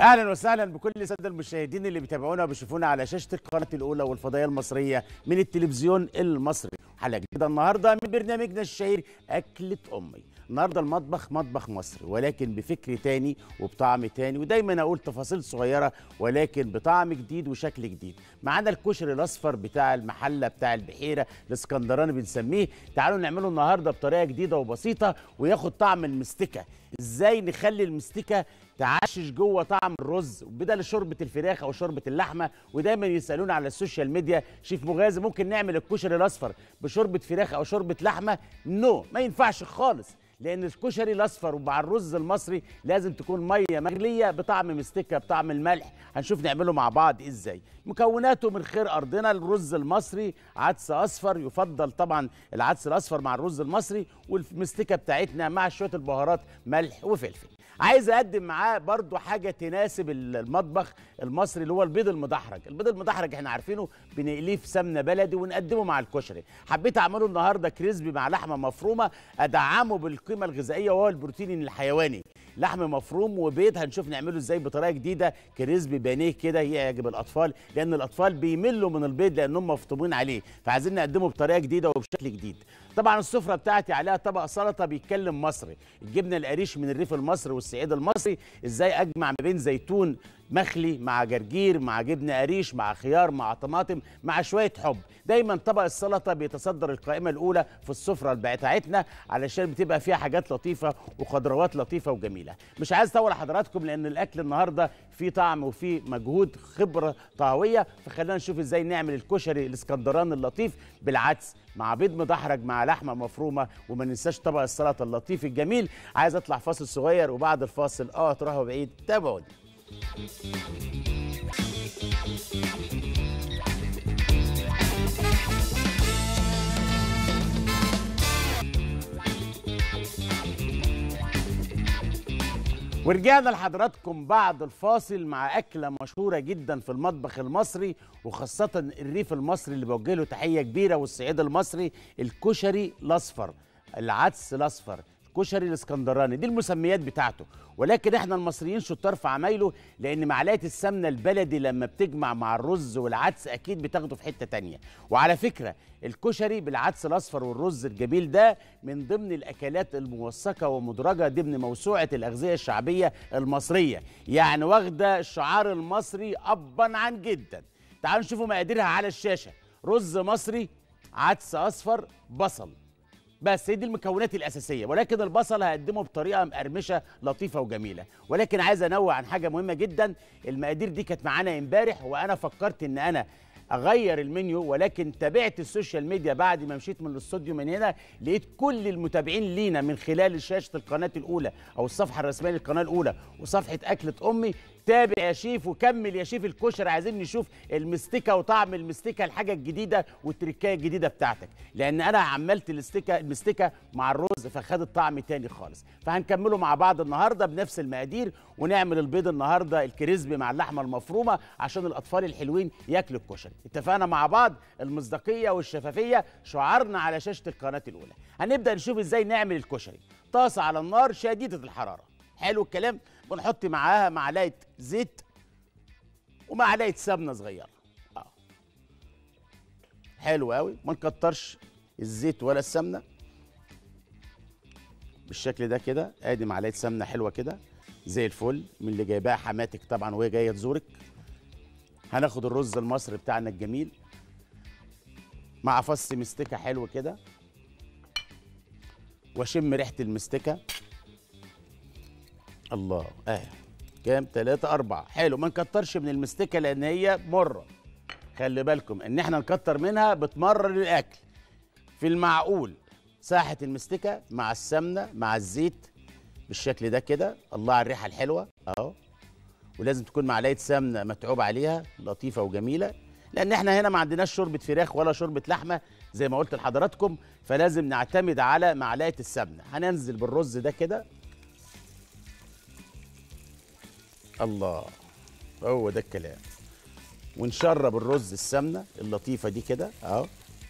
اهلا وسهلا بكل الساده المشاهدين اللي بيتابعونا وبيشوفونا على شاشه القناه الاولى والفضائيه المصريه من التلفزيون المصري حلقه جديده النهارده من برنامجنا الشهير اكله امي النهارده المطبخ مطبخ مصري ولكن بفكر تاني وبطعم تاني ودايما اقول تفاصيل صغيره ولكن بطعم جديد وشكل جديد معانا الكشري الاصفر بتاع المحله بتاع البحيره الاسكندراني بنسميه تعالوا نعمله النهارده بطريقه جديده وبسيطه وياخد طعم المستكه ازاي نخلي المستكه تعشش جوه طعم الرز بدل شوربه الفراخ او شوربه اللحمه ودايما يسالونا على السوشيال ميديا شيف مغازي ممكن نعمل الكشري الاصفر بشوربه فراخ او شوربه لحمه نو ما ينفعش خالص لان الكشري الاصفر ومع الرز المصري لازم تكون ميه مغليه بطعم مستكه بطعم الملح هنشوف نعمله مع بعض ازاي مكوناته من خير ارضنا الرز المصري عدس اصفر يفضل طبعا العدس الاصفر مع الرز المصري والمستكه بتاعتنا مع شويه البهارات ملح وفلفل عايز اقدم معاه برضو حاجه تناسب المطبخ المصري اللي هو البيض المدحرج البيض المدحرج احنا عارفينه بنقليه في سمنه بلدي ونقدمه مع الكشري حبيت اعمله النهارده كريسبي مع لحمه مفرومه ادعمه بالقيمه الغذائيه وهو البروتين الحيواني لحم مفروم وبيض هنشوف نعمله ازاي بطريقه جديده كريسبي بانيه كده يعجب الاطفال لان الاطفال بيملوا من البيض لانهم مفطومين عليه فعايزين نقدمه بطريقه جديده وبشكل جديد طبعا السفره بتاعتي عليها طبق سلطه بيتكلم مصري الجبنه القريش من الريف المصري والصعيد المصري ازاي اجمع ما بين زيتون مخلي مع جرجير مع جبنه قريش مع خيار مع طماطم مع شويه حب دايما طبق السلطه بيتصدر القائمه الاولى في السفره بتاعتنا علشان بتبقى فيها حاجات لطيفه وخضروات لطيفه وجميله مش عايز اطول حضراتكم لان الاكل النهارده فيه طعم وفيه مجهود خبره طهويه فخلينا نشوف ازاي نعمل الكشري الاسكندراني اللطيف بالعدس مع بيض مدحرج مع لحمه مفرومه وما ننساش طبق السلطه اللطيف الجميل عايز اطلع فاصل صغير وبعد الفاصل اه تروحوا بعيد تابعوني ورجعنا لحضراتكم بعد الفاصل مع أكلة مشهورة جدا في المطبخ المصري وخاصة الريف المصري اللي بوجه له تحية كبيرة والصعيد المصري الكشري الأصفر العدس الأصفر الكشري الاسكندراني دي المسميات بتاعته ولكن احنا المصريين شطار في عمايله لان معلقه السمنه البلدي لما بتجمع مع الرز والعدس اكيد بتاخده في حته تانية وعلى فكره الكشري بالعدس الاصفر والرز الجميل ده من ضمن الاكلات الموثقه ومدرجه ضمن موسوعه الاغذيه الشعبيه المصريه يعني واخده الشعار المصري ابا عن جدا تعالوا نشوفوا مقاديرها على الشاشه رز مصري عدس اصفر بصل بس هي دي المكونات الاساسيه ولكن البصل هقدمه بطريقه مقرمشه لطيفه وجميله ولكن عايز انوه عن حاجه مهمه جدا المقادير دي كانت معانا امبارح وانا فكرت ان انا اغير المنيو ولكن تابعت السوشيال ميديا بعد ما مشيت من الاستوديو من هنا لقيت كل المتابعين لينا من خلال شاشه القناه الاولى او الصفحه الرسميه للقناه الاولى وصفحه اكله امي تابع يا شيف وكمل يا شيف الكشري عايزين نشوف المستكه وطعم المستكه الحاجه الجديده والتركايه الجديده بتاعتك لان انا عملت الاستكه المستكه مع الرز فخدت طعم تاني خالص فهنكمله مع بعض النهارده بنفس المقادير ونعمل البيض النهارده الكريسبي مع اللحمه المفرومه عشان الاطفال الحلوين ياكلوا الكشري اتفقنا مع بعض المصداقيه والشفافيه شعارنا على شاشه القناه الاولى هنبدا نشوف ازاي نعمل الكشري طاسه على النار شديده الحراره حلو الكلام ونحط معاها معلقه زيت ومعلقه سمنه صغيره اه حلو قوي ما نكترش الزيت ولا السمنه بالشكل ده كده ادي معلقه سمنه حلوه كده زي الفل من اللي جايباها حماتك طبعا وهي جايه تزورك هناخد الرز المصري بتاعنا الجميل مع فص مستكه حلو كده واشم ريحه المستكه الله اه كام تلاتة أربعة حلو ما نكترش من المستكة لأن هي مرة خلي بالكم إن إحنا نكتر منها بتمرر الأكل في المعقول ساحة المستكة مع السمنة مع الزيت بالشكل ده كده الله على الريحة الحلوة أهو ولازم تكون معلقة سمنة متعوب عليها لطيفة وجميلة لأن إحنا هنا ما عندناش شوربة فراخ ولا شوربة لحمة زي ما قلت لحضراتكم فلازم نعتمد على معلقة السمنة هننزل بالرز ده كده الله هو ده الكلام ونشرب الرز السمنه اللطيفه دي كده اهو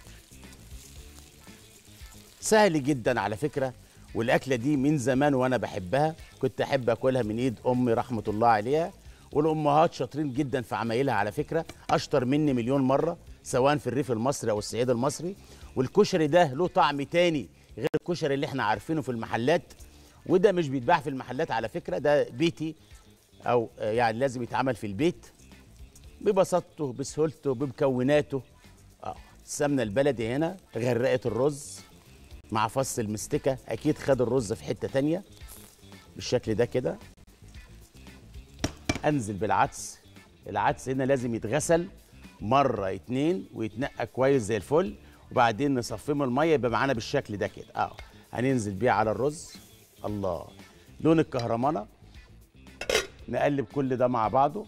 سهل جدا على فكره والاكله دي من زمان وانا بحبها كنت احب اكلها من ايد امي رحمه الله عليها والامهات شاطرين جدا في عمايلها على فكره اشطر مني مليون مره سواء في الريف المصري او الصعيد المصري والكشري ده له طعم تاني غير الكشري اللي احنا عارفينه في المحلات وده مش بيتباع في المحلات على فكره ده بيتي او آه، يعني لازم يتعمل في البيت ببساطته بسهولته بمكوناته اه السمنه البلدي هنا غرقت الرز مع فص المستكه اكيد خد الرز في حته تانية بالشكل ده كده انزل بالعدس العدس هنا لازم يتغسل مره اتنين ويتنقى كويس زي الفل وبعدين نصفيه من الميه يبقى معانا بالشكل ده كده اه هننزل بيه على الرز الله لون الكهرمانه نقلب كل ده مع بعضه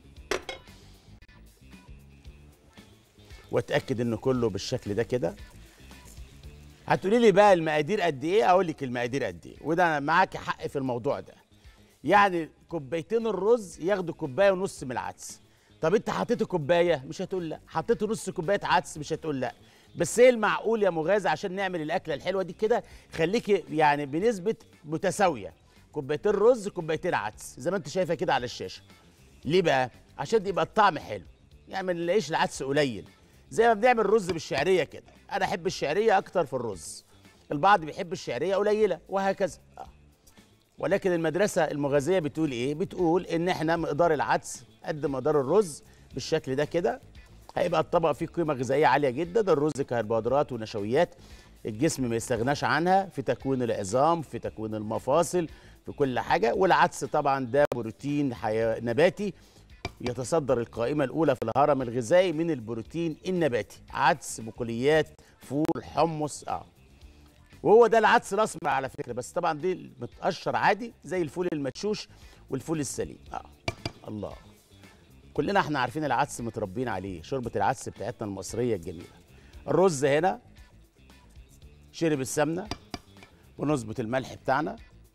واتاكد ان كله بالشكل ده كده هتقولي لي بقى المقادير قد ايه اقول لك المقادير قد ايه وده أنا معاك حق في الموضوع ده يعني كوبايتين الرز ياخدوا كوبايه ونص من العدس طب انت حطيت كوبايه مش هتقول لا حطيت نص كوبايه عدس مش هتقول لا بس ايه المعقول يا مغازي عشان نعمل الاكله الحلوه دي كده خليكي يعني بنسبه متساويه كوبايتين رز كوبايتين عدس زي ما انت شايفه كده على الشاشه ليه بقى عشان يبقى الطعم حلو يعني ما نلاقيش العدس قليل زي ما بنعمل رز بالشعريه كده انا احب الشعريه اكتر في الرز البعض بيحب الشعريه قليله وهكذا آه. ولكن المدرسه المغازيه بتقول ايه بتقول ان احنا مقدار العدس قد مقدار الرز بالشكل ده كده هيبقى الطبق فيه قيمه غذائيه عاليه جدا الرز كربوهيدرات ونشويات الجسم ما يستغناش عنها في تكوين العظام في تكوين المفاصل في كل حاجه والعدس طبعا ده بروتين حيا... نباتي يتصدر القائمه الاولى في الهرم الغذائي من البروتين النباتي عدس بقوليات فول حمص اه وهو ده العدس الاسمر على فكره بس طبعا دي متقشر عادي زي الفول المدشوش والفول السليم اه الله كلنا احنا عارفين العدس متربيين عليه شوربه العدس بتاعتنا المصريه الجميله الرز هنا شرب السمنه ونظبط الملح بتاعنا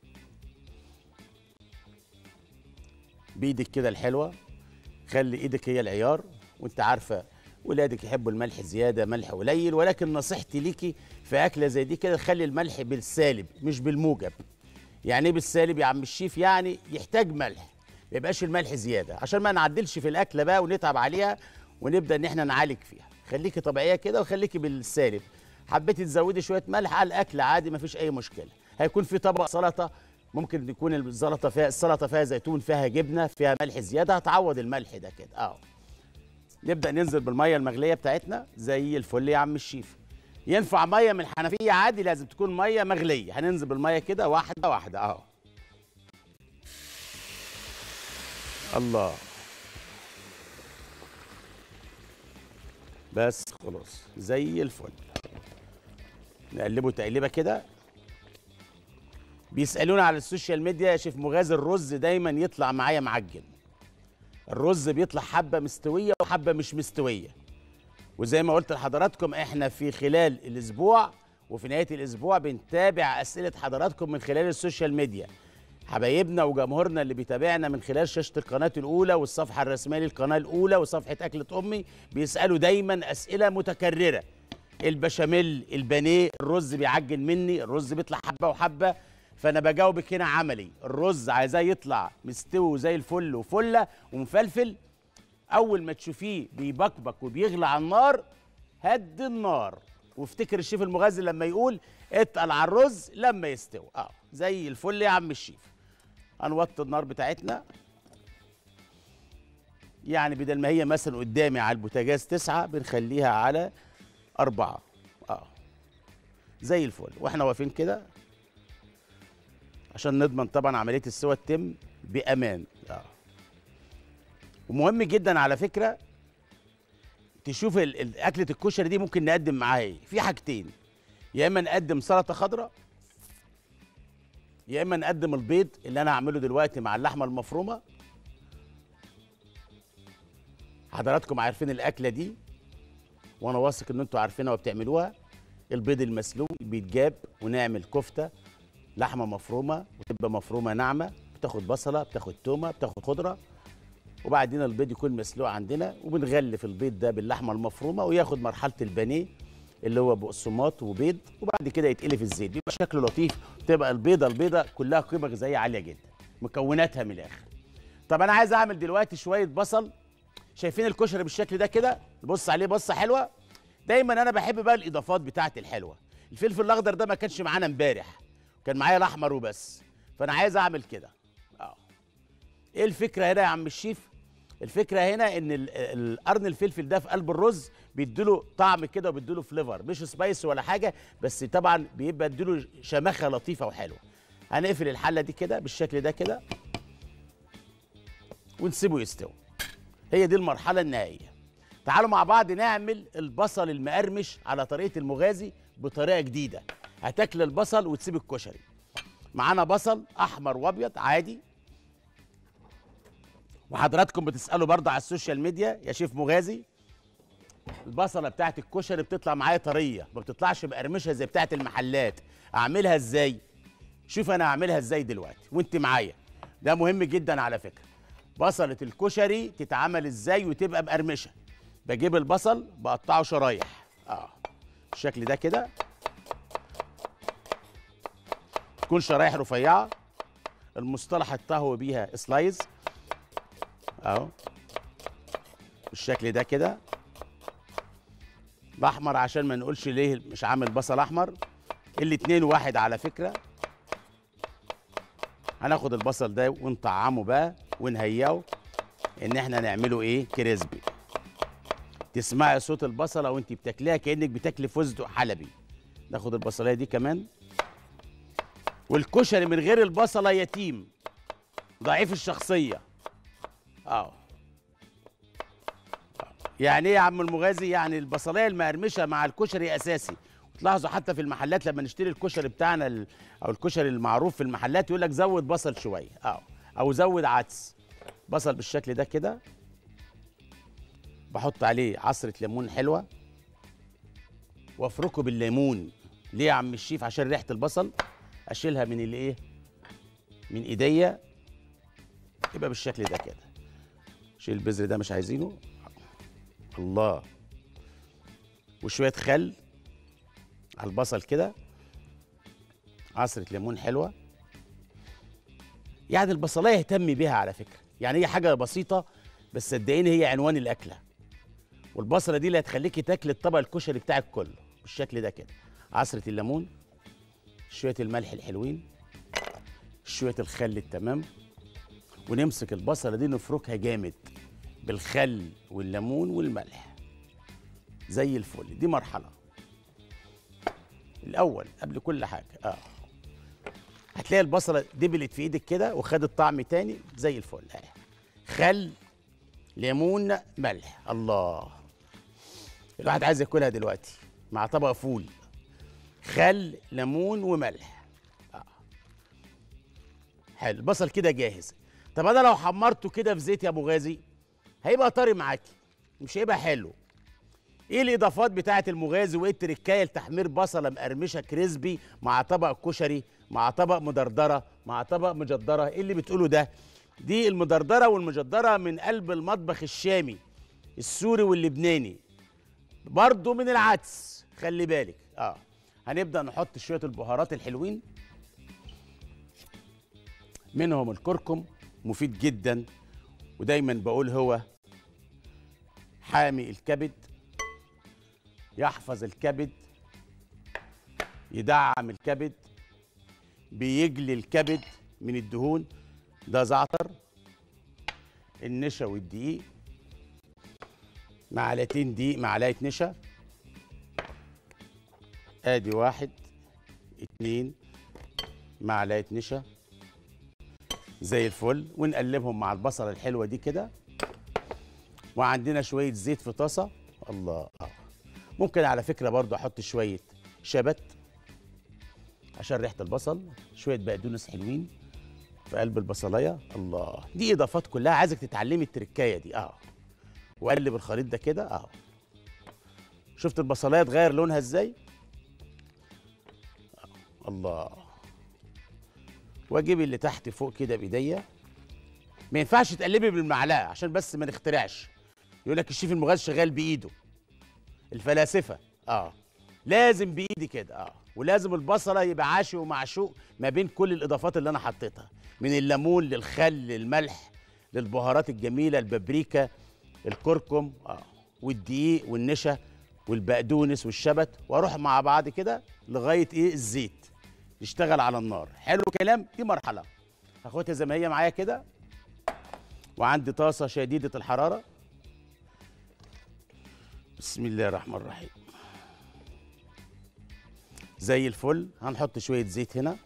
بايدك كده الحلوه خلي ايدك هي العيار وانت عارفه ولادك يحبوا الملح زياده ملح قليل ولكن نصيحتي ليكي في اكله زي دي كده خلي الملح بالسالب مش بالموجب يعني ايه بالسالب يا عم الشيف يعني يحتاج ملح ما يبقاش الملح زياده عشان ما نعدلش في الاكله بقى ونتعب عليها ونبدا ان احنا نعالج فيها خليكي طبيعيه كده وخليكي بالسالب حبيتي تزودي شويه ملح على الاكل عادي ما فيش اي مشكله هيكون في طبق سلطه ممكن يكون السلطه فيها السلطه فيها زيتون فيها جبنه فيها ملح زياده هتعوض الملح ده كده اه نبدا ننزل بالميه المغليه بتاعتنا زي الفل يا عم الشيف ينفع ميه من الحنفيه عادي لازم تكون ميه مغليه هننزل بالميه كده واحده واحده اهو الله بس خلاص زي الفل نقلبه تقليبه كده بيسالونا على السوشيال ميديا يا شيف مغازي الرز دايما يطلع معايا معجن الرز بيطلع حبه مستويه وحبه مش مستويه وزي ما قلت لحضراتكم احنا في خلال الاسبوع وفي نهايه الاسبوع بنتابع اسئله حضراتكم من خلال السوشيال ميديا حبايبنا وجمهورنا اللي بيتابعنا من خلال شاشه القناه الاولى والصفحه الرسميه للقناه الاولى وصفحه اكله امي بيسالوا دايما اسئله متكرره البشاميل البانيه الرز بيعجن مني الرز بيطلع حبه وحبه فانا بجاوبك هنا عملي الرز عايزاه يطلع مستوي زي الفل وفله ومفلفل اول ما تشوفيه بيبكبك وبيغلى على النار هد النار وافتكر الشيف المغازي لما يقول اتقل على الرز لما يستوي اه زي الفل يا عم الشيف هنوطي النار بتاعتنا يعني بدل ما هي مثلا قدامي على البوتاجاز تسعة بنخليها على أربعة اه زي الفل واحنا واقفين كده عشان نضمن طبعا عملية السوى تتم بأمان اه ومهم جدا على فكرة تشوف ال- ال- أكلة الكشري دي ممكن نقدم معاها ايه في حاجتين يا إما نقدم سلطة خضراء يا إما نقدم البيض اللي أنا هعمله دلوقتي مع اللحمة المفرومة حضراتكم عارفين الأكلة دي وأنا واثق إن أنتوا عارفينها وبتعملوها البيض المسلوق بيتجاب ونعمل كفتة لحمة مفرومة وتبقى مفرومة ناعمة بتاخد بصلة بتاخد تومة بتاخد خضرة وبعدين البيض يكون مسلوق عندنا وبنغلف البيض ده باللحمه المفرومه وياخد مرحله البانيه اللي هو بقسماط وبيض وبعد كده يتقلي في الزيت بيبقى شكله لطيف تبقى البيضه البيضه كلها قيمه غذائيه عاليه جدا مكوناتها من الاخر طب انا عايز اعمل دلوقتي شويه بصل شايفين الكشري بالشكل ده كده نبص عليه بصه حلوه دايما انا بحب بقى الاضافات بتاعتي الحلوه الفلفل الاخضر ده ما كانش معانا امبارح كان معايا الاحمر وبس فانا عايز اعمل كده اه ايه الفكره هنا يا عم الشيف الفكره هنا ان ال- القرن الفلفل ده في قلب الرز بيديله طعم كده وبيديله فليفر مش سبايس ولا حاجه بس طبعا بيبقى اديله شماخه لطيفه وحلوه هنقفل الحله دي كده بالشكل ده كده ونسيبه يستوي هي دي المرحله النهائيه تعالوا مع بعض نعمل البصل المقرمش على طريقه المغازي بطريقه جديده هتاكل البصل وتسيب الكشري معانا بصل احمر وابيض عادي وحضراتكم بتسالوا برضه على السوشيال ميديا يا شيف مغازي البصله بتاعت الكشري بتطلع معايا طريه ما بتطلعش مقرمشه زي بتاعت المحلات اعملها ازاي شوف انا هعملها ازاي دلوقتي وانت معايا ده مهم جدا على فكره بصله الكشري تتعمل ازاي وتبقى مقرمشه بجيب البصل بقطعه شرايح اه بالشكل ده كده تكون شرايح رفيعه المصطلح التهوى بيها سلايز اهو بالشكل ده كده الاحمر عشان ما نقولش ليه مش عامل بصل احمر الاتنين واحد على فكره هناخد البصل ده ونطعمه بقى ونهيئه ان احنا نعمله ايه كريسبي تسمعي صوت البصله وانت بتاكليها كانك بتاكلي فستق حلبي ناخد البصلايه دي كمان والكشري من غير البصله يتيم ضعيف الشخصيه اه يعني ايه يا عم المغازي يعني البصلايه المقرمشه مع الكشري اساسي تلاحظوا حتى في المحلات لما نشتري الكشري بتاعنا ال- او الكشري المعروف في المحلات يقول لك زود بصل شويه اه او زود عدس بصل بالشكل ده كده بحط عليه عصره ليمون حلوه وافركه بالليمون ليه يا عم الشيف عشان ريحه البصل اشيلها من الايه من ايديا يبقى بالشكل ده كده شيل البذر ده مش عايزينه الله وشويه خل على البصل كده عصره ليمون حلوه يعني البصلايه اهتم بيها على فكره يعني هي حاجه بسيطه بس صدقيني هي عنوان الاكله والبصله دي اللي هتخليكي تاكلي الطبق الكشري بتاعك كله بالشكل ده كده عصره الليمون شويه الملح الحلوين شويه الخل التمام ونمسك البصله دي نفركها جامد بالخل والليمون والملح زي الفل دي مرحله الاول قبل كل حاجه اه هتلاقي البصله دبلت في ايدك كده وخدت طعم تاني زي الفل اهي خل ليمون ملح الله الواحد عايز ياكلها دلوقتي مع طبق فول خل ليمون وملح آه. حلو البصل كده جاهز طب انا لو حمرته كده في زيت يا ابو غازي هيبقى طري معاكي مش هيبقى حلو ايه الاضافات بتاعه المغازي وايه التركايه لتحمير بصله مقرمشه كريسبي مع طبق كشري مع طبق مدردره مع طبق مجدره ايه اللي بتقوله ده دي المدردره والمجدره من قلب المطبخ الشامي السوري واللبناني برضو من العدس خلي بالك اه هنبدا نحط شويه البهارات الحلوين منهم الكركم مفيد جدا ودايما بقول هو حامي الكبد يحفظ الكبد يدعم الكبد بيجلي الكبد من الدهون ده زعتر النشا والدقيق معلقتين دقيق معلقه نشا ادي واحد اتنين معلقه نشا زي الفل ونقلبهم مع البصله الحلوه دي كده وعندنا شويه زيت في طاسه الله آه. ممكن على فكره برضو احط شويه شبت عشان ريحه البصل شويه بقدونس حلوين في قلب البصلايه الله دي اضافات كلها عايزك تتعلمي التركايه دي اه وقلب الخليط ده كده اه شفت البصلايه اتغير لونها ازاي آه. الله واجيب اللي تحت فوق كده بايديا ما ينفعش تقلبي بالمعلقه عشان بس ما نخترعش يقول لك الشيف المغاز شغال بايده الفلاسفه اه لازم بايدي كده اه ولازم البصله يبقى عاشق ومعشوق ما بين كل الاضافات اللي انا حطيتها من الليمون للخل للملح للبهارات الجميله البابريكا الكركم اه والدقيق والنشا والبقدونس والشبت واروح مع بعض كده لغايه ايه الزيت يشتغل على النار حلو الكلام دي مرحله هاخدها زي ما هي معايا كده وعندي طاسه شديده الحراره بسم الله الرحمن الرحيم زي الفل هنحط شويه زيت هنا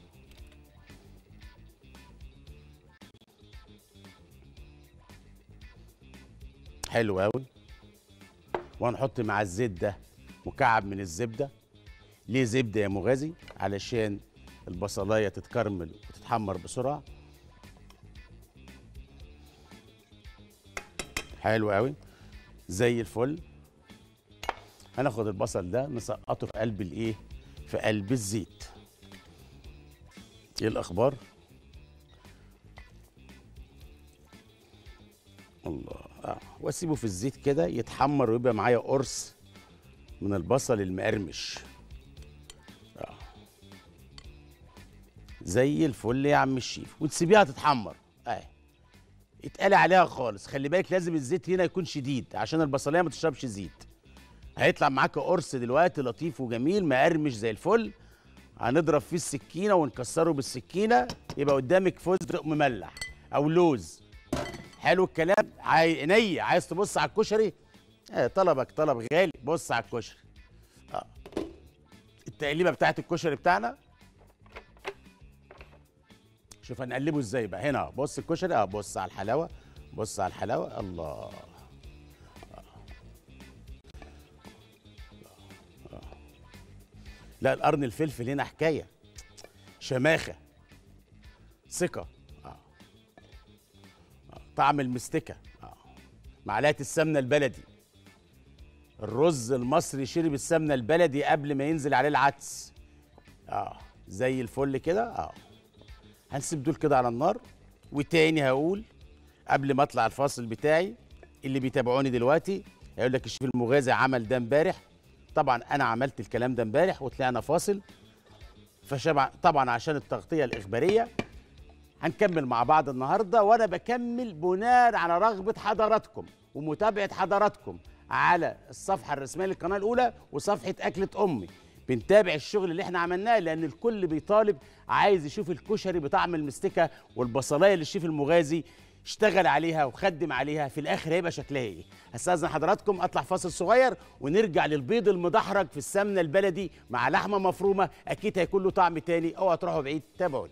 حلو قوي وهنحط مع الزيت ده مكعب من الزبده ليه زبده يا مغازي علشان البصلايه تتكرمل وتتحمر بسرعه حلو قوي زي الفل هناخد البصل ده نسقطه في قلب الايه في قلب الزيت ايه الاخبار الله اه واسيبه في الزيت كده يتحمر ويبقى معايا قرص من البصل المقرمش اه زي الفل يا عم الشيف وتسيبيها تتحمر اه اتقلي عليها خالص خلي بالك لازم الزيت هنا يكون شديد عشان البصليه ما تشربش زيت هيطلع معاك قرص دلوقتي لطيف وجميل مقرمش زي الفل هنضرب فيه السكينه ونكسره بالسكينه يبقى قدامك فستق مملح او لوز حلو الكلام عاي... عينيا عايز تبص على الكشري آه طلبك طلب غالي بص على الكشري آه. التقليبه بتاعت الكشري بتاعنا شوف هنقلبه ازاي بقى هنا بص الكشري اه بص على الحلاوه بص على الحلاوه الله لا القرن الفلفل هنا حكايه شماخه ثقه آه. آه. طعم المستكه آه. معلقه السمنه البلدي الرز المصري شرب السمنه البلدي قبل ما ينزل عليه العدس اه زي الفل كده اه هنسيب دول كده على النار وتاني هقول قبل ما اطلع الفاصل بتاعي اللي بيتابعوني دلوقتي هيقول لك الشيف المغازي عمل ده امبارح طبعا انا عملت الكلام ده امبارح وطلعنا فاصل فشبع طبعا عشان التغطيه الاخباريه هنكمل مع بعض النهارده وانا بكمل بناء على رغبه حضراتكم ومتابعه حضراتكم على الصفحه الرسميه للقناه الاولى وصفحه اكله امي بنتابع الشغل اللي احنا عملناه لان الكل بيطالب عايز يشوف الكشري بطعم المستكه والبصلايه اللي الشيف المغازي اشتغل عليها وخدم عليها في الاخر هيبقى شكلها ايه هستاذن حضراتكم اطلع فاصل صغير ونرجع للبيض المدحرج في السمنه البلدي مع لحمه مفرومه اكيد هيكون له طعم تاني اوعوا تروحوا بعيد تابعوني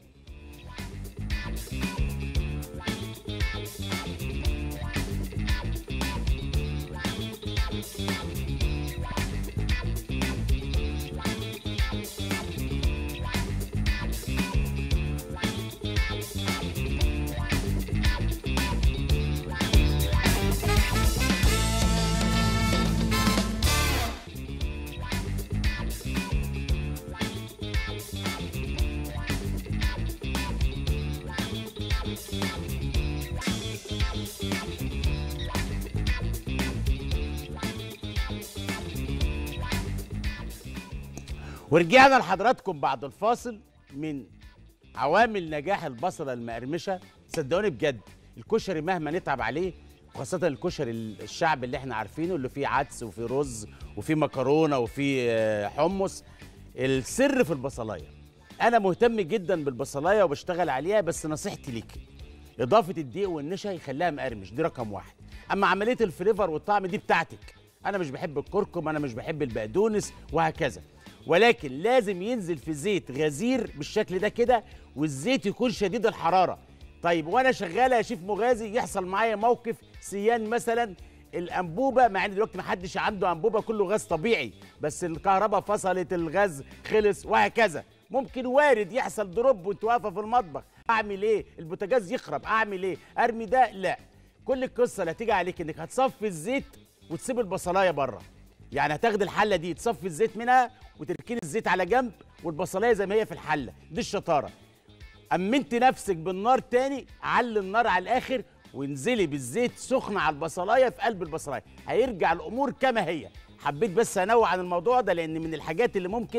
ورجعنا لحضراتكم بعد الفاصل من عوامل نجاح البصله المقرمشه صدقوني بجد الكشري مهما نتعب عليه وخاصة الكشري الشعب اللي احنا عارفينه اللي فيه عدس وفيه رز وفيه مكرونة وفيه آه، حمص السر في البصلاية أنا مهتم جدا بالبصلاية وبشتغل عليها بس نصيحتي ليك إضافة الدقيق والنشا يخليها مقرمش دي رقم واحد أما عملية الفليفر والطعم دي بتاعتك أنا مش بحب الكركم أنا مش بحب البقدونس وهكذا ولكن لازم ينزل في زيت غزير بالشكل ده كده والزيت يكون شديد الحراره طيب وانا شغاله يا شيف مغازي يحصل معايا موقف سيان مثلا الانبوبه مع ان دلوقتي ما حدش عنده انبوبه كله غاز طبيعي بس الكهرباء فصلت الغاز خلص وهكذا ممكن وارد يحصل دروب وانت واقفه في المطبخ اعمل ايه البوتاجاز يخرب اعمل ايه ارمي ده لا كل القصه اللي هتيجي عليك انك هتصفي الزيت وتسيب البصلايه بره يعني هتاخد الحله دي تصفي الزيت منها وتركين الزيت على جنب والبصلايه زي ما هي في الحله دي الشطاره امنت نفسك بالنار تاني علي النار على الاخر وانزلي بالزيت سخن على البصلايه في قلب البصلايه هيرجع الامور كما هي حبيت بس انوع عن الموضوع ده لان من الحاجات اللي ممكن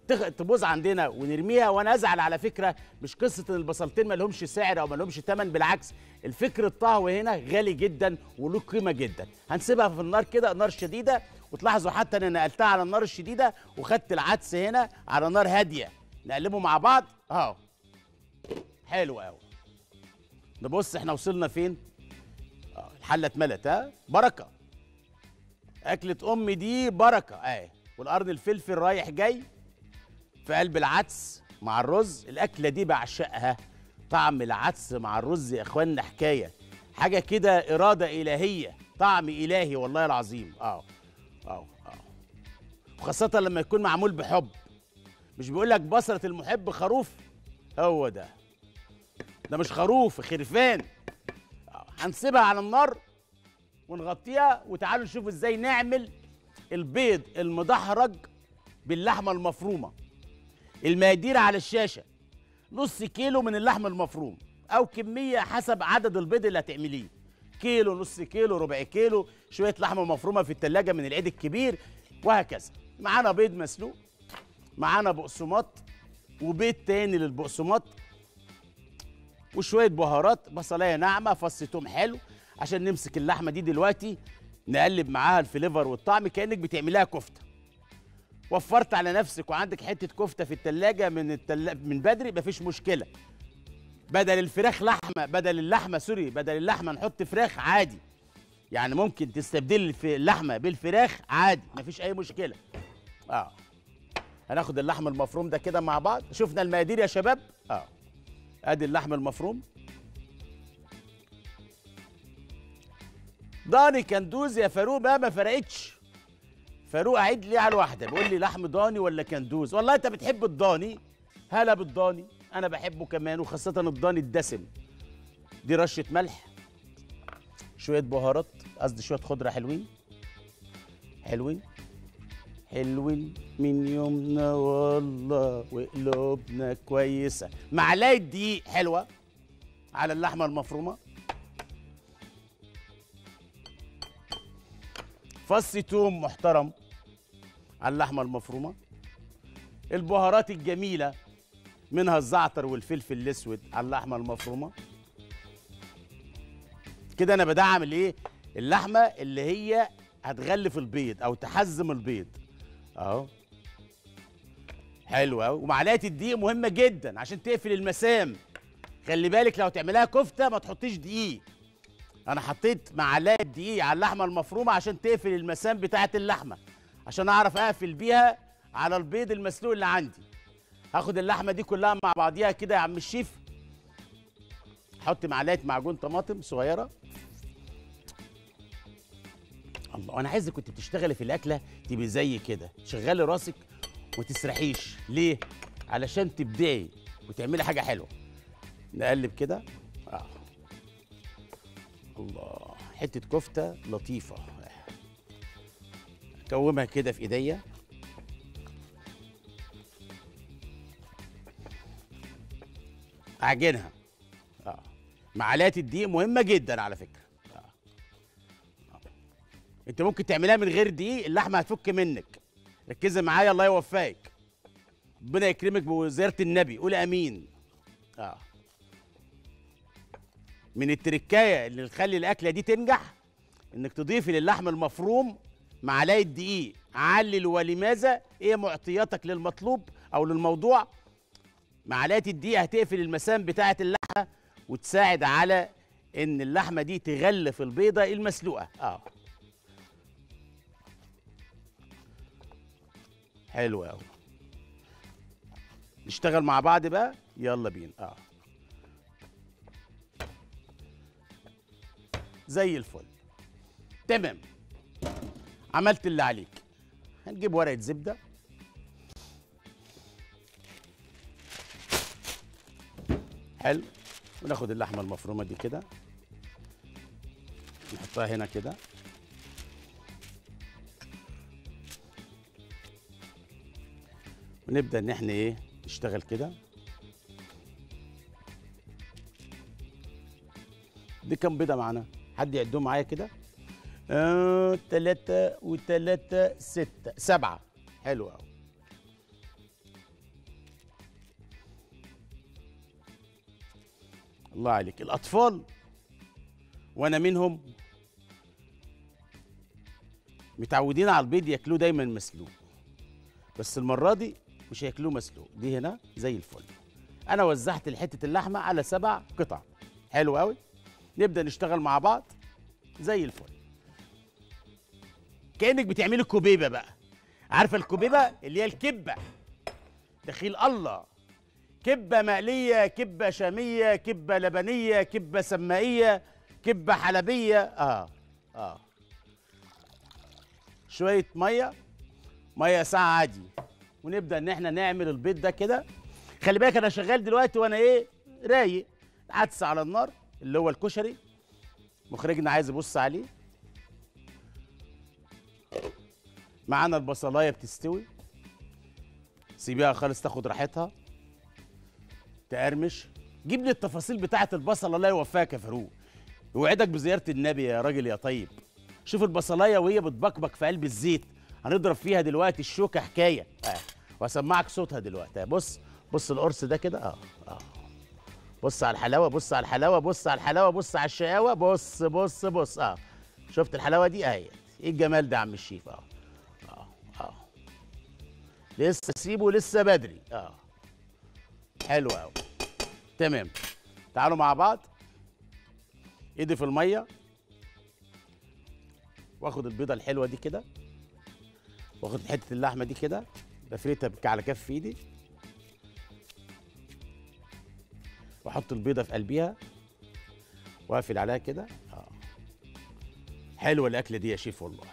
تخ... تبوظ عندنا ونرميها وانا ازعل على فكره مش قصه ان البصلتين ما لهمش سعر او ما لهمش ثمن بالعكس الفكر الطهو هنا غالي جدا وله قيمه جدا هنسيبها في النار كده نار شديده وتلاحظوا حتى انا نقلتها على النار الشديده وخدت العدس هنا على نار هاديه نقلبه مع بعض اهو حلو قوي نبص احنا وصلنا فين آه، الحله اتملت ها بركه اكله امي دي بركه اهي والقرن الفلفل رايح جاي في قلب العدس مع الرز الاكله دي بعشقها طعم العدس مع الرز يا اخوانا حكايه حاجه كده اراده الهيه طعم الهي والله العظيم اه اه اه وخاصه لما يكون معمول بحب مش بيقول لك بصره المحب خروف هو ده ده مش خروف خرفان آه، هنسيبها على النار ونغطيها وتعالوا نشوف ازاي نعمل البيض المدحرج باللحمه المفرومه المقادير على الشاشه نص كيلو من اللحم المفروم او كميه حسب عدد البيض اللي هتعمليه كيلو نص كيلو ربع كيلو شويه لحمه مفرومه في التلاجة من العيد الكبير وهكذا معانا بيض مسلوق معانا بقسماط وبيض تاني للبقسماط وشويه بهارات بصلايه ناعمه فص توم حلو عشان نمسك اللحمه دي دلوقتي نقلب معاها الفليفر والطعم كانك بتعملها كفته وفرت على نفسك وعندك حته كفته في التلاجة من التلا... من بدري مفيش مشكله بدل الفراخ لحمه بدل اللحمه سوري بدل اللحمه نحط فراخ عادي يعني ممكن تستبدل الف- اللحمه بالفراخ عادي مفيش اي مشكله اه هناخد اللحم المفروم ده كده مع بعض شفنا المقادير يا شباب اه ادي اللحم المفروم ضاني كندوز يا فاروق بقى ما فرقتش فاروق عيد لي على الواحده بيقول لي لحم ضاني ولا كندوز والله انت بتحب الضاني هلا بالضاني انا بحبه كمان وخاصه الضاني الدسم دي رشه ملح شويه بهارات قصدي شويه خضره حلوين حلوين حلوين من يومنا والله وقلوبنا كويسه معلقه دقيق حلوه على اللحمه المفرومه فص توم محترم على اللحمه المفرومه البهارات الجميله منها الزعتر والفلفل الاسود على اللحمه المفرومه كده انا بدعم الايه اللحمه اللي هي هتغلف البيض او تحزم البيض اهو حلو قوي ومعلقه الدقيق مهمه جدا عشان تقفل المسام خلي بالك لو تعملها كفته ما تحطيش دقيق انا حطيت معلقه دقيق على اللحمه المفرومه عشان تقفل المسام بتاعه اللحمه عشان اعرف اقفل بيها على البيض المسلوق اللي عندي هاخد اللحمه دي كلها مع بعضيها كده يا عم الشيف حط معلقه معجون طماطم صغيره الله انا عايزك كنت بتشتغلي في الاكله تبقي زي كده شغلي راسك وما تسرحيش ليه علشان تبدعي وتعملي حاجه حلوه نقلب كده اه الله حته كفته لطيفه اكومها كده في ايديا اعجنها اه معلقه الدقيق مهمه جدا على فكره آه. آه. انت ممكن تعملها من غير دقيق اللحمه هتفك منك ركزي معايا الله يوفقك ربنا يكرمك بوزاره النبي قول امين اه من التركايه اللي تخلي الاكله دي تنجح انك تضيفي للحم المفروم معلقه دقيق علل ولماذا ايه معطياتك للمطلوب او للموضوع معلقه الدقيق هتقفل المسام بتاعه اللحمه وتساعد على ان اللحمه دي تغلف البيضه المسلوقه اه حلو قوي نشتغل مع بعض بقى يلا بينا اه زي الفل تمام عملت اللي عليك هنجيب ورقه زبده حلو وناخد اللحمه المفرومه دي كده نحطها هنا كده ونبدا ان احنا ايه نشتغل كده دي كام بيضه معانا حد يعدهم معايا كده آه، تلاتة وتلاتة ستة سبعة حلو أوي الله عليك الاطفال وانا منهم متعودين على البيض ياكلوه دايما مسلوق بس المره دي مش هياكلوه مسلوق دي هنا زي الفل انا وزعت حته اللحمه على سبع قطع حلو قوي نبدا نشتغل مع بعض زي الفل كانك بتعملي كوبيبه بقى عارفه الكوبيبه اللي هي الكبه دخيل الله كبه مقليه كبه شاميه كبه لبنيه كبه سمائيه كبه حلبيه اه اه شويه ميه ميه ساعه عادي ونبدا ان احنا نعمل البيض ده كده خلي بالك انا شغال دلوقتي وانا ايه رايق عدس على النار اللي هو الكشري مخرجنا عايز يبص عليه معانا البصلايه بتستوي سيبيها خالص تاخد راحتها تقرمش جيب لي التفاصيل بتاعه البصل الله يوفقك يا فاروق يوعدك بزياره النبي يا راجل يا طيب شوف البصلايه وهي بتبكبك في قلب الزيت هنضرب فيها دلوقتي الشوكه حكايه آه. واسمعك صوتها دلوقتي آه. بص بص القرص ده كده اه اه بص على الحلاوه بص على الحلاوه بص على الحلاوه بص على الشقاوه بص بص بص اه شفت الحلاوه دي اهي ايه الجمال ده يا عم الشيف اه اه اه لسه سيبه لسه بدري اه حلو قوي تمام تعالوا مع بعض ايدي في الميه واخد البيضه الحلوه دي كده واخد حته اللحمه دي كده بفردها بك على كف ايدي واحط البيضه في قلبيها واقفل عليها كده اه حلوه الاكله دي يا شيف والله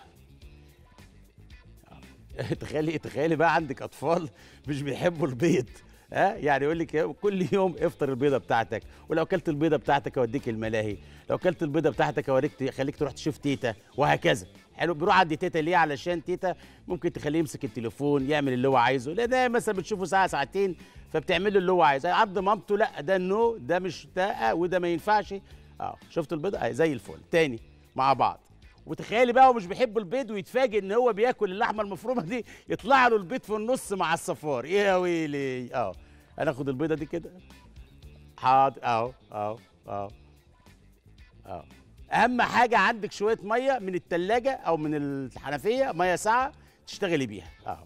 آه. تخيلي تخيلي بقى عندك اطفال مش بيحبوا البيض ها يعني يقول لك كل يوم افطر البيضه بتاعتك ولو اكلت البيضه بتاعتك اوديك الملاهي لو اكلت البيضه بتاعتك اوريك خليك تروح تشوف تيتا وهكذا حلو بيروح عند تيتا ليه علشان تيتا ممكن تخليه يمسك التليفون يعمل اللي هو عايزه لا ده مثلا بتشوفه ساعه ساعتين فبتعمل له اللي هو عايزه عند مامته لا ده نو ده مش ده وده ما ينفعش اه شفت البيضه آه زي الفل تاني مع بعض وتخيلي بقى هو مش بيحب البيض ويتفاجئ ان هو بياكل اللحمه المفرومه دي يطلع له البيض في النص مع الصفار ايه يا ويلي اه انا اخد البيضه دي كده حاضر اهو اهو اهو اهو اهم حاجه عندك شويه ميه من التلاجة او من الحنفيه ميه ساقعه تشتغلي بيها اهو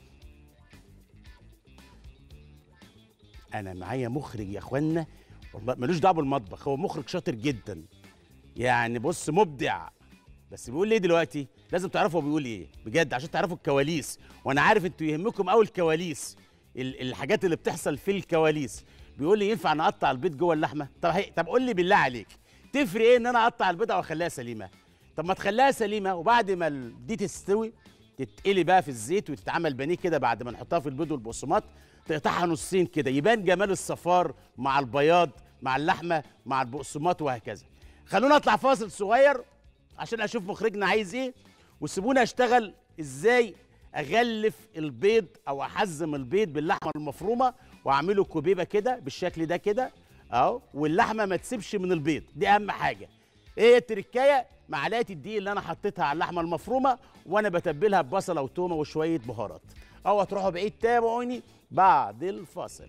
انا معايا مخرج يا اخوانا والله ملوش دعوه بالمطبخ هو مخرج شاطر جدا يعني بص مبدع بس بيقول ليه دلوقتي لازم تعرفوا هو بيقول ايه بجد عشان تعرفوا الكواليس وانا عارف انتوا يهمكم قوي الكواليس ال- الحاجات اللي بتحصل في الكواليس بيقول لي ينفع نقطع البيض جوه اللحمه طب هي طب قول لي بالله عليك تفرق ايه ان انا اقطع البيضه واخليها سليمه طب ما تخليها سليمه وبعد ما ال- دي تستوي تتقلي بقى في الزيت وتتعمل بانيه كده بعد ما نحطها في البيض والبقسماط تقطعها نصين كده يبان جمال الصفار مع البياض مع اللحمه مع البقسماط وهكذا خلونا اطلع فاصل صغير عشان اشوف مخرجنا عايز ايه وسيبونا اشتغل ازاي اغلف البيض او احزم البيض باللحمه المفرومه واعمله كوبيبه كده بالشكل ده كده اهو واللحمه ما تسيبش من البيض دي اهم حاجه ايه هي التركايه معلقه الدقيق اللي انا حطيتها على اللحمه المفرومه وانا بتبلها ببصله وتومه وشويه بهارات او هتروحوا بعيد تابعوني بعد الفاصل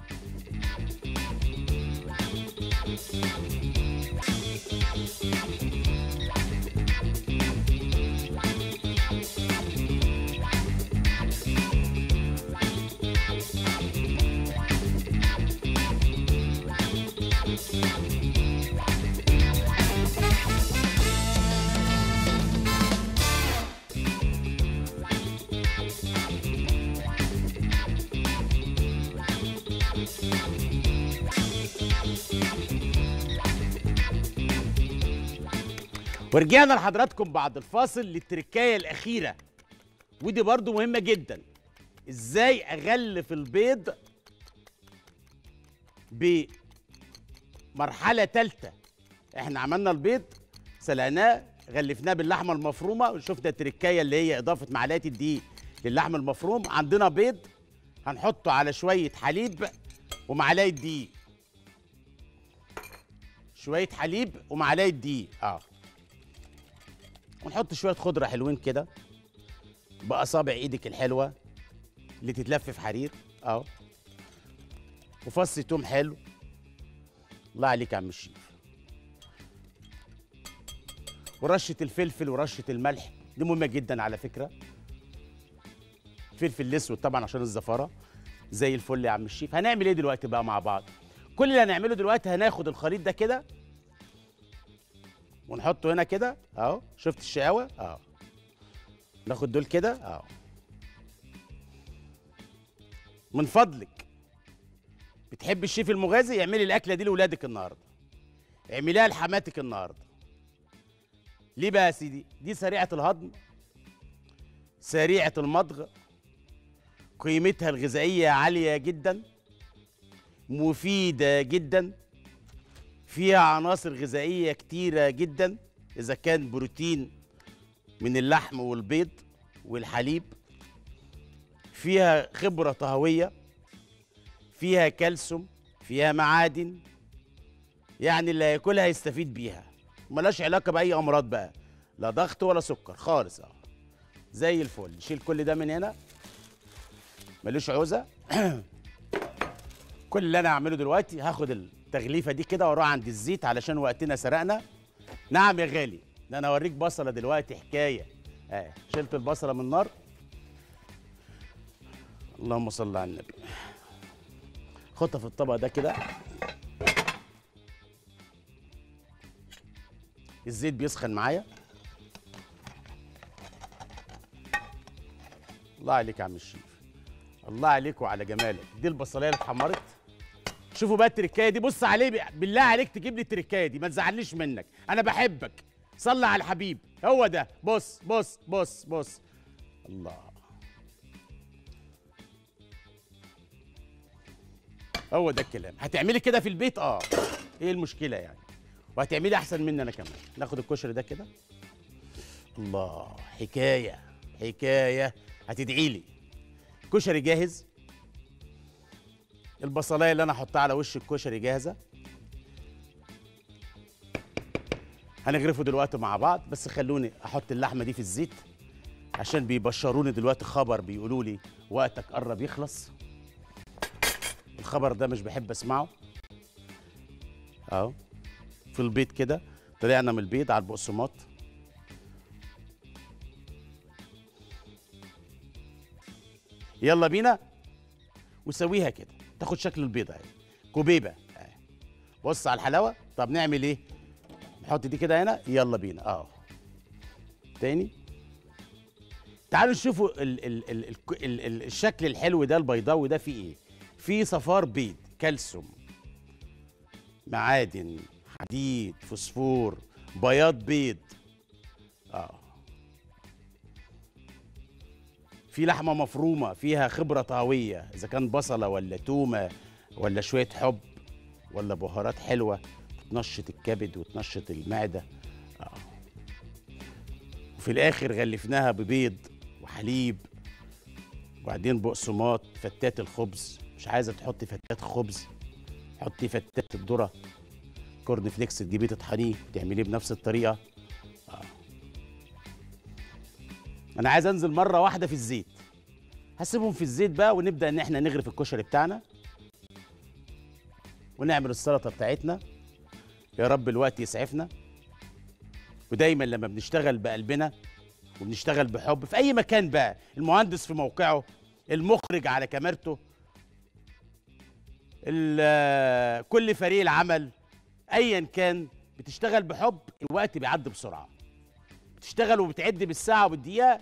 ورجعنا لحضراتكم بعد الفاصل للتركايه الاخيره ودي برضو مهمه جدا ازاي اغلف البيض بمرحله ثالثه احنا عملنا البيض سلقناه غلفناه باللحمه المفرومه وشفنا التركايه اللي هي اضافه معلقه الدقيق للحم المفروم عندنا بيض هنحطه على شويه حليب ومعلقه دقيق شويه حليب ومعلقه دقيق اه ونحط شويه خضره حلوين كده باصابع ايدك الحلوه اللي تتلف في حرير اهو وفص توم حلو الله عليك يا عم الشيف ورشه الفلفل ورشه الملح دي مهمه جدا على فكره فلفل الاسود طبعا عشان الزفاره زي الفل يا عم الشيف هنعمل ايه دلوقتي بقى مع بعض كل اللي هنعمله دلوقتي هناخد الخليط ده كده ونحطه هنا كده اهو شفت الشقاوه اهو ناخد دول كده اهو من فضلك بتحب الشيف المغازي اعملي الاكله دي لاولادك النهارده اعمليها لحماتك النهارده ليه بقى يا سيدي دي سريعه الهضم سريعه المضغ قيمتها الغذائيه عاليه جدا مفيده جدا فيها عناصر غذائيه كتيره جدا اذا كان بروتين من اللحم والبيض والحليب فيها خبره طهويه فيها كالسيوم فيها معادن يعني اللي هياكلها يستفيد بيها ملهاش علاقه باي امراض بقى لا ضغط ولا سكر خالص اه زي الفل شيل كل ده من هنا ملوش عوزه كل اللي انا هعمله دلوقتي هاخد التغليفه دي كده واروح عند الزيت علشان وقتنا سرقنا نعم يا غالي ده انا اوريك بصله دلوقتي حكايه اه شلت البصله من النار اللهم صل على النبي خدها في الطبق ده كده الزيت بيسخن معايا الله عليك يا عم الشيف الله عليك وعلى جمالك دي البصلايه اللي اتحمرت شوفوا بقى التركايه دي بص عليه بقى. بالله عليك تجيب لي التركايه دي ما تزعلنيش منك انا بحبك صلي على الحبيب هو ده بص بص بص بص الله هو ده الكلام هتعملي كده في البيت اه ايه المشكله يعني وهتعملي احسن مني انا كمان ناخد الكشري ده كده الله حكايه حكايه هتدعي لي كشري جاهز البصلايه اللي انا احطها على وش الكشري جاهزه هنغرفه دلوقتي مع بعض بس خلوني احط اللحمه دي في الزيت عشان بيبشروني دلوقتي خبر بيقولوا لي وقتك قرب يخلص الخبر ده مش بحب اسمعه اهو في البيض كده طلعنا من البيض على البقسماط يلا بينا وسويها كده تاخد شكل البيضه اهي كوبيبه اهي بص على الحلاوه طب نعمل ايه نحط دي كده هنا يلا بينا اهو تاني تعالوا نشوفوا ال ال ال ال ال ال الشكل الحلو ده البيضاوي ده فيه ايه فيه صفار بيض كالسيوم معادن حديد فوسفور بياض بيض اه في لحمه مفرومه فيها خبره طهويه اذا كان بصله ولا تومه ولا شويه حب ولا بهارات حلوه تنشط الكبد وتنشط المعده آه. وفي الاخر غلفناها ببيض وحليب وبعدين بقسماط فتات الخبز مش عايزه تحطي فتات خبز حطي فتات الذره كورن فليكس تجيبيه تطحنيه تعمليه بنفس الطريقه آه. انا عايز انزل مره واحده في الزيت هسيبهم في الزيت بقى ونبدا ان احنا نغرف الكشري بتاعنا ونعمل السلطه بتاعتنا يا رب الوقت يسعفنا ودايما لما بنشتغل بقلبنا وبنشتغل بحب في اي مكان بقى المهندس في موقعه المخرج على كاميرته ال- كل فريق العمل ايا كان بتشتغل بحب الوقت بيعدي بسرعه بتشتغل وبتعد بالساعه وبالدقيقه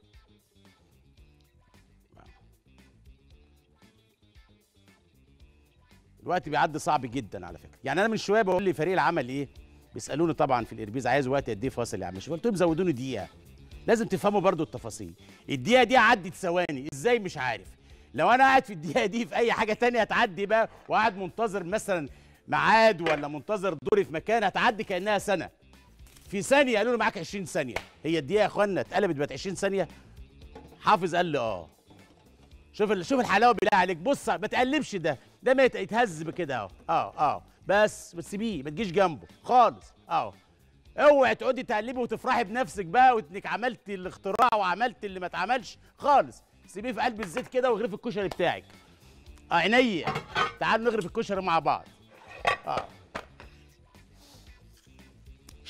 الوقت بيعدي صعب جدا على فكره يعني انا من شويه بقول لي فريق العمل ايه بيسالوني طبعا في الاربيز عايز وقت قد ايه فاصل يا عم شوف قلت لهم زودوني دقيقه لازم تفهموا برضو التفاصيل الدقيقه دي عدت ثواني ازاي مش عارف لو انا قاعد في الدقيقه دي في اي حاجه تانية هتعدي بقى وقاعد منتظر مثلا ميعاد ولا منتظر دوري في مكان هتعدي كانها سنه في ثانيه قالوا لي معاك 20 ثانيه هي الدقيقه يا اخوانا اتقلبت بقت 20 ثانيه حافظ قال لي اه شوف ال- شوف الحلاوه بالله عليك بص ما تقلبش ده ده ما يت- يتهز بكده اهو اه اه بس بس سيبيه ما تجيش جنبه خالص اهو اوعي تقعدي تقلبي وتفرحي بنفسك بقى وانك عملتي الاختراع وعملت اللي ما اتعملش خالص سيبيه في قلب الزيت كده واغرفي الكشري بتاعك اه عينيا تعالوا نغرف الكشري مع بعض اه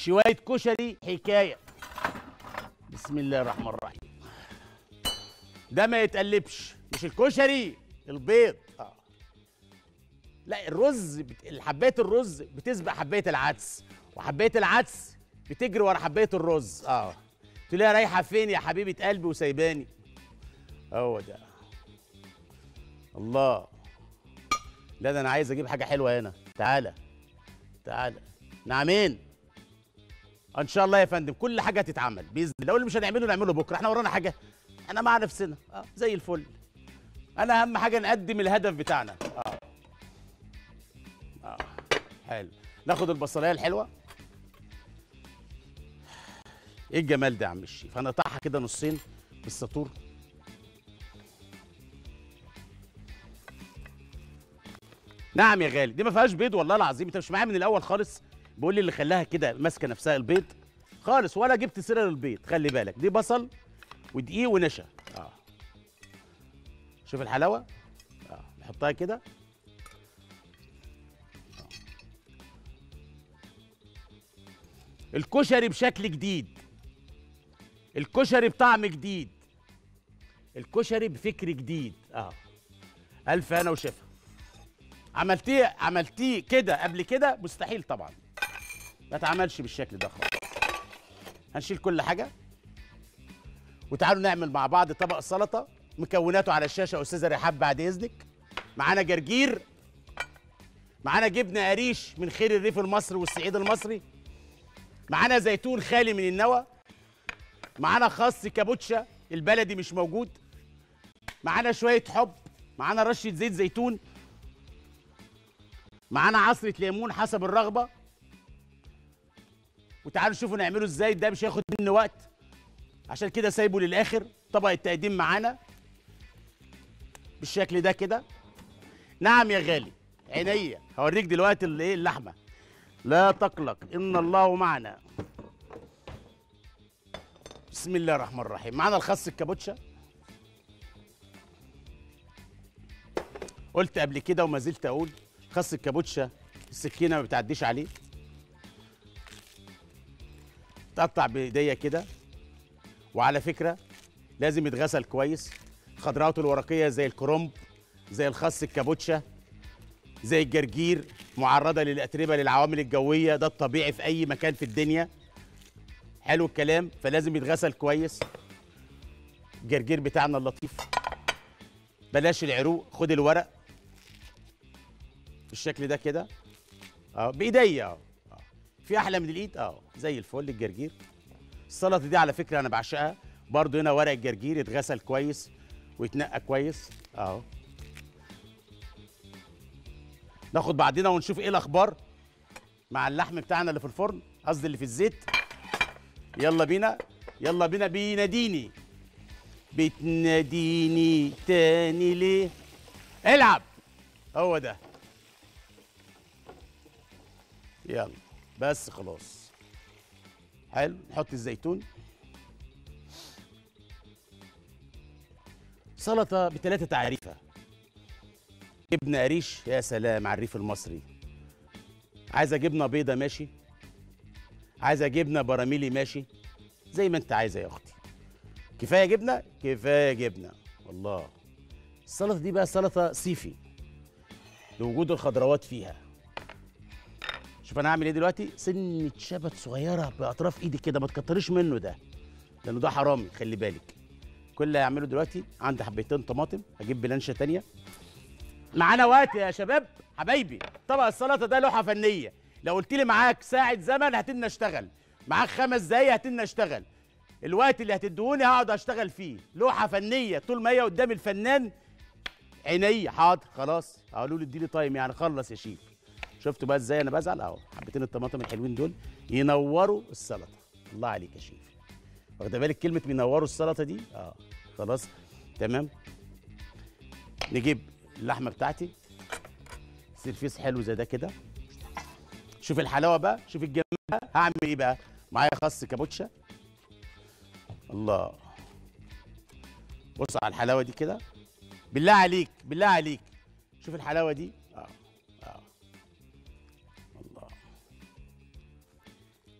شويه كشري حكايه بسم الله الرحمن الرحيم ده ما يتقلبش مش الكشري البيض اه لا الرز بت... حبايه الرز بتسبق حبايه العدس وحبايه العدس بتجري ورا حبايه الرز اه قلت لها رايحه فين يا حبيبه قلبي وسايباني هو ده الله لا ده انا عايز اجيب حاجه حلوه هنا تعالى تعالى نعمين ان شاء الله يا فندم كل حاجه هتتعمل باذن الله واللي مش هنعمله نعمله بكره احنا ورانا حاجه احنا مع نفسنا اه زي الفل انا اهم حاجه نقدم الهدف بتاعنا اه اه حلو ناخد البصلايه الحلوه ايه الجمال ده يا عم الشيف هنقطعها كده نصين بالسطور نعم يا غالي دي ما فيهاش بيض والله العظيم انت مش معايا من الاول خالص بقول لي اللي خلاها كده ماسكه نفسها البيض خالص ولا جبت سيره للبيض خلي بالك دي بصل ودقيق ونشا اه شوف الحلاوه اه نحطها كده الكشري بشكل جديد الكشري بطعم جديد الكشري بفكر جديد اه الف انا وشفا عملتيه عملتيه كده قبل كده مستحيل طبعا ما اتعملش بالشكل ده خالص هنشيل كل حاجه وتعالوا نعمل مع بعض طبق سلطه مكوناته على الشاشه استاذه رحاب بعد اذنك معانا جرجير معانا جبنه قريش من خير الريف المصري والصعيد المصري معانا زيتون خالي من النوى معانا خس كابوتشا البلدي مش موجود معانا شويه حب معانا رشه زيت زيتون معانا عصره ليمون حسب الرغبه وتعالوا شوفوا نعمله ازاي ده مش هياخد مني وقت عشان كده سايبه للاخر طبق التقديم معانا بالشكل ده كده نعم يا غالي عينيا هوريك دلوقتي الايه اللحمه لا تقلق ان الله معنا بسم الله الرحمن الرحيم معانا الخس الكابوتشا قلت قبل كده وما زلت اقول خس الكابوتشا السكينه ما بتعديش عليه تقطع بايديا كده وعلى فكره لازم يتغسل كويس خضراته الورقيه زي الكرنب زي الخس الكابوتشا زي الجرجير معرضه للاتربه للعوامل الجويه ده الطبيعي في اي مكان في الدنيا حلو الكلام فلازم يتغسل كويس الجرجير بتاعنا اللطيف بلاش العروق خد الورق بالشكل ده كده اه بايديا اه آه. في احلى من الايد اه زي الفل الجرجير السلطه دي على فكره انا بعشقها برضو هنا ورق الجرجير يتغسل كويس ويتنقى كويس اهو ناخد بعضنا ونشوف ايه الاخبار مع اللحم بتاعنا اللي في الفرن قصدي اللي في الزيت يلا بينا يلا بينا بيناديني بتناديني تاني ليه العب هو ده يلا بس خلاص حلو نحط الزيتون سلطة بثلاثة تعريفة جبنة قريش يا سلام على الريف المصري عايزة جبنة بيضة ماشي عايزة جبنة براميلي ماشي زي ما انت عايزة يا اختي كفاية جبنة كفاية جبنة والله السلطة دي بقى سلطة صيفي لوجود الخضروات فيها شوف انا هعمل ايه دلوقتي سنة شبت صغيرة بأطراف ايدي كده ما تكتريش منه ده لأنه ده حرامي خلي بالك كل اللي هعمله دلوقتي عندي حبيتين طماطم هجيب بلانشة تانية معانا وقت يا شباب حبايبي طبق السلطة ده لوحة فنية لو قلت لي معاك ساعة زمن هتن اشتغل معاك خمس دقايق هتن اشتغل الوقت اللي هتدوني هقعد اشتغل فيه لوحة فنية طول ما هي قدام الفنان عينيا حاضر خلاص قالوا لي اديني تايم يعني خلص يا شيف شفتوا بقى ازاي انا بزعل اهو حبتين الطماطم الحلوين دول ينوروا السلطه الله عليك يا شيف واخده بالك كلمه بينوروا السلطه دي اه خلاص تمام نجيب اللحمه بتاعتي سيرفيس حلو زي ده كده شوف الحلاوه بقى شوف الجمال بقى. هعمل ايه بقى معايا خس كابوتشا الله بص على الحلاوه دي كده بالله عليك بالله عليك شوف الحلاوه دي اه اه الله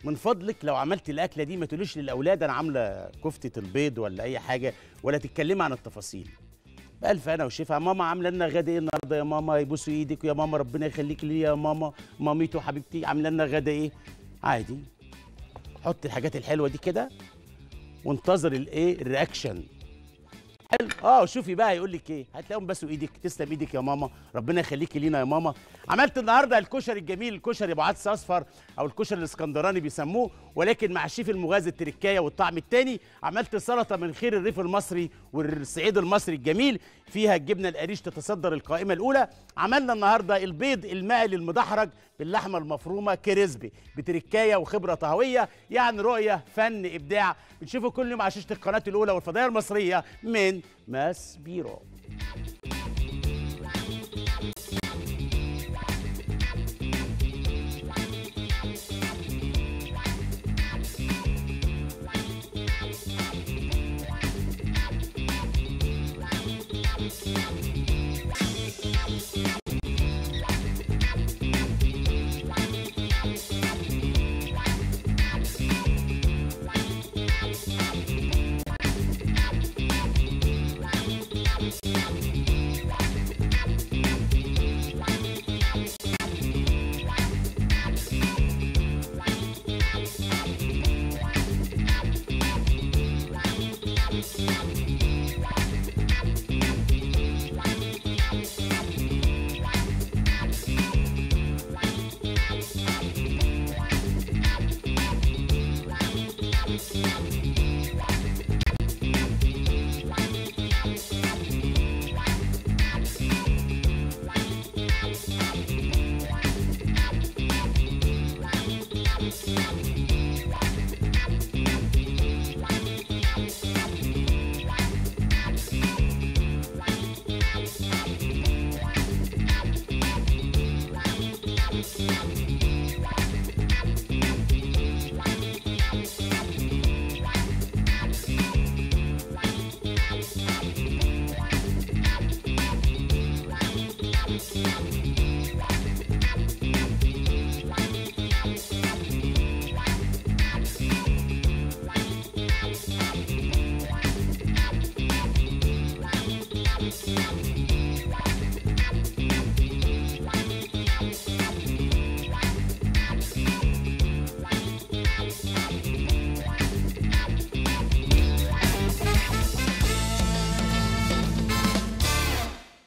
من فضلك لو عملت الاكله دي ما تقوليش للاولاد انا عامله كفته البيض ولا اي حاجه ولا تتكلمي عن التفاصيل بألف انا وشيفها ماما عامله لنا غدا ايه النهارده يا ماما يبوسوا ايدك يا ماما ربنا يخليك لي يا ماما ماميتو حبيبتي عامله لنا غدا ايه عادي حط الحاجات الحلوه دي كده وانتظر الايه الرياكشن حلو اه شوفي بقى هيقول لك ايه هتلاقيهم بسوا ايدك تسلم ايدك يا ماما ربنا يخليكي لينا يا ماما عملت النهارده الكشري الجميل الكشري ابو عدس اصفر او الكشري الاسكندراني بيسموه ولكن مع الشيف المغازي التركايه والطعم التاني عملت سلطه من خير الريف المصري والصعيد المصري الجميل فيها الجبنه القريش تتصدر القائمه الاولى عملنا النهارده البيض المقلي المدحرج باللحمه المفرومه كريسبي بتركايه وخبره طهويه يعني رؤيه فن ابداع بنشوفه كل يوم على شاشه القناه الاولى والفضائيه المصريه من ماس بيرو